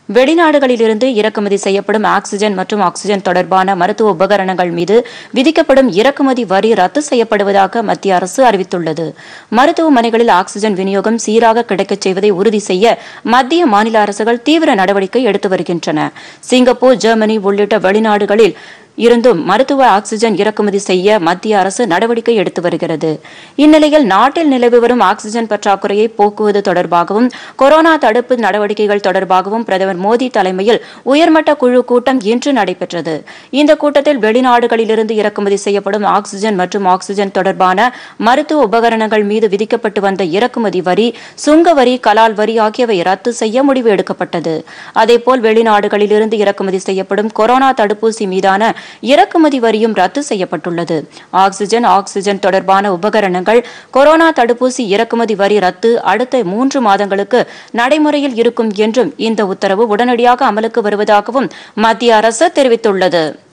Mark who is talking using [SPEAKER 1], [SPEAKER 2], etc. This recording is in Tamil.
[SPEAKER 1] வெளிநாடுகளிலிருந்து இறக்குமதி செய்யப்படும் ஆக்ஸிஜன் மற்றும் ஆக்ஸிஜன் தொடர்பான மருத்துவ உபகரணங்கள் மீது விதிக்கப்படும் இறக்குமதி வரி ரத்து செய்யப்படுவதாக மத்திய அரசு அறிவித்துள்ளது மருத்துவமனைகளில் ஆக்ஸிஜன் விநியோகம் சீராக கிடைக்கச் செய்வதை உறுதி செய்ய மத்திய மாநில அரசுகள் தீவிர நடவடிக்கை எடுத்து வருகின்றன சிங்கப்பூர் ஜெர்மனி உள்ளிட்ட வெளிநாடுகளில் இருந்தும் மருத்துவ ஆக்ஸிஜன் இறக்குமதி செய்ய மத்திய அரசு நடவடிக்கை எடுத்து வருகிறது இந்நிலையில் நாட்டில் நிலவி வரும் ஆக்ஸிஜன் பற்றாக்குறையை போக்குவது தொடர்பாகவும் கொரோனா தடுப்பு நடவடிக்கைகள் தொடர்பாகவும் பிரதமர் மோடி தலைமையில் உயர்மட்ட குழு கூட்டம் இன்று நடைபெற்றது இந்த கூட்டத்தில் வெளிநாடுகளிலிருந்து இறக்குமதி செய்யப்படும் ஆக்ஸிஜன் மற்றும் ஆக்ஸிஜன் தொடர்பான மருத்துவ உபகரணங்கள் மீது விதிக்கப்பட்டு வந்த இறக்குமதி வரி சுங்க வரி கலால் வரி ஆகியவை ரத்து செய்ய முடிவு எடுக்கப்பட்டது அதேபோல் வெளிநாடுகளிலிருந்து இறக்குமதி செய்யப்படும் கொரோனா தடுப்பூசி மீதான இறக்குமதி வரியும் ரத்து செய்யப்பட்டுள்ளது ஆக்ஸிஜன் ஆக்ஸிஜன் தொடர்பான உபகரணங்கள் கொரோனா தடுப்பூசி இறக்குமதி வரி ரத்து அடுத்த மூன்று மாதங்களுக்கு நடைமுறையில் இருக்கும் என்றும் இந்த உத்தரவு உடனடியாக அமலுக்கு வருவதாகவும் மத்திய அரசு தெரிவித்துள்ளது